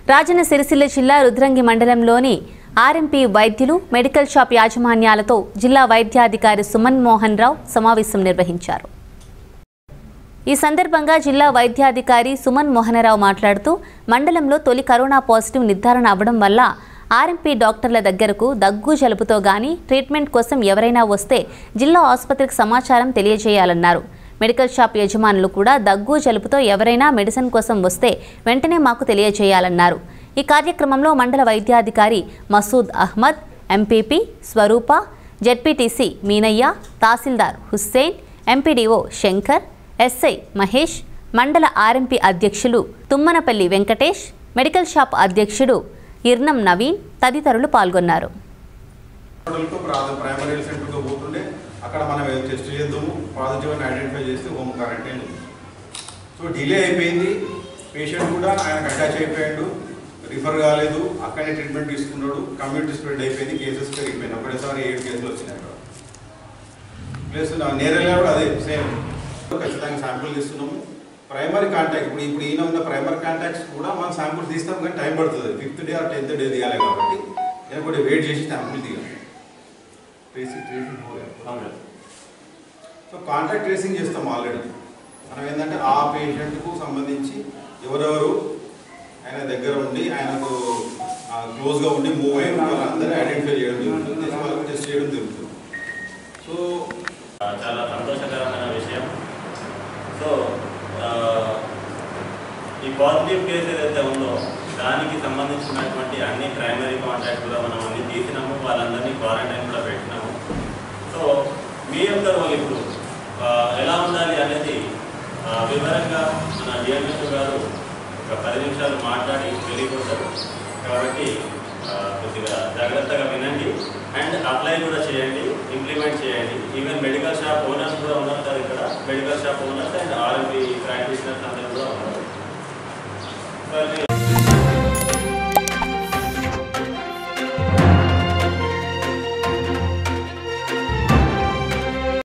రాజన్న సిరిసిల్ల జిల్లా రుద్రంగి మండలంలోని ఆర్ఎంపీ వైద్యులు మెడికల్ షాప్ యాజమాన్యాలతో జిల్లా వైద్యాధికారి సుమన్ మోహన్ రావు సమావేశం నిర్వహించారు ఈ సందర్భంగా జిల్లా వైద్యాధికారి సుమన్ మోహనరావు మాట్లాడుతూ మండలంలో తొలి కరోనా పాజిటివ్ నిర్ధారణ అవ్వడం వల్ల ఆర్ఎంపీ డాక్టర్ల దగ్గరకు దగ్గు జలుబుతో గానీ ట్రీట్మెంట్ కోసం ఎవరైనా వస్తే జిల్లా ఆసుపత్రికి సమాచారం తెలియజేయాలన్నారు మెడికల్ షాప్ యజమానులు కూడా దగ్గు జలుబుతో ఎవరైనా మెడిసిన్ కోసం వస్తే వెంటనే మాకు తెలియజేయాలన్నారు ఈ కార్యక్రమంలో మండల వైద్యాధికారి మసూద్ అహ్మద్ ఎంపీపీ స్వరూప జెడ్పీటీసీ మీనయ్య తహసీల్దార్ హుస్సేన్ ఎంపీడీఓ శంకర్ ఎస్ఐ మహేష్ మండల ఆర్ఎంపీ అధ్యక్షులు తుమ్మనపల్లి వెంకటేష్ మెడికల్ షాప్ అధ్యక్షుడు ఇర్నం నవీన్ తదితరులు పాల్గొన్నారు హాస్పిటల్కు ప్రా- ప్రైమరీ హెల్త్ సెంటర్కి పోతుండే అక్కడ మనం ఏదో టెస్ట్ చేద్దాము పాజిటివ్ అని ఐడెంటిఫై చేస్తే హోమ్ క్వారంటైన్ ఉంది సో డిలే అయిపోయింది పేషెంట్ కూడా ఆయనకు అటాచ్ అయిపోయాడు రిఫర్ కాలేదు అక్కడే ట్రీట్మెంట్ తీసుకున్నాడు కమ్యూనిటీ స్ప్రెడ్ అయిపోయింది కేసెస్ పెరిగిపోయింది ఒకటేసారి ఏడు కేసులు వచ్చినాయి అక్కడ ప్లస్ నేరల్గా కూడా అదే సేమ్ ఖచ్చితంగా శాంపుల్ తీస్తున్నాము ప్రైమరీ కాంటాక్ట్ ఇప్పుడు ఇప్పుడు ఈయన ఉన్న ప్రైమరీ కాంటాక్ట్స్ కూడా మనం శాంపుల్ తీస్తాం కానీ టైం పడుతుంది fifth day or tenth day తీయాలి కాబట్టి నేను కూడా వెయిట్ చేసి శాంపుల్ తీయాలి tracing tracing so contact tracing చేస్తాం ఆల్రెడీ మనం ఏంటంటే ఆ పేషెంట్కు సంబంధించి ఎవరెవరు ఆయన దగ్గర ఉండి ఆయనకు క్లోజ్గా ఉండి మూవ్ అయిన వాళ్ళందరూ ఐడెంటిఫై చేయడం జరుగుతుంది చేసి వాళ్ళకి టెస్ట్ చేయడం జరుగుతుంది సో ఆ, చాలా సంతోషకరమైన విషయం సో ఆ, ఈ పాజిటివ్ కేసు ఏదైతే ఉందో దానికి సంబంధించినటువంటి అన్ని ప్రైమరీ కాంటాక్ట్ కూడా మనం అన్ని తీసినాము వాళ్ళందరినీ క్వారంటైన్ కూడా పెట్టినాము సో మీ యొక్క రోల్ ఇప్పుడు ఆ, ఎలా ఉండాలి అనేది ఆ, వివరంగా మన డిఎంఎస్ గారు ఒక పది నిమిషాలు మాట్లాడి వెళ్ళిపోతారు కాబట్టి ఆ, కొద్దిగా జాగ్రత్తగా వినండి అండ్ అప్లై కూడా చేయండి ఇంప్లిమెంట్ చేయండి ఈవెన్ మెడికల్ షాప్ ఓనర్స్ కూడా ఉన్నారు కదా ఇక్కడ medical shop owners and are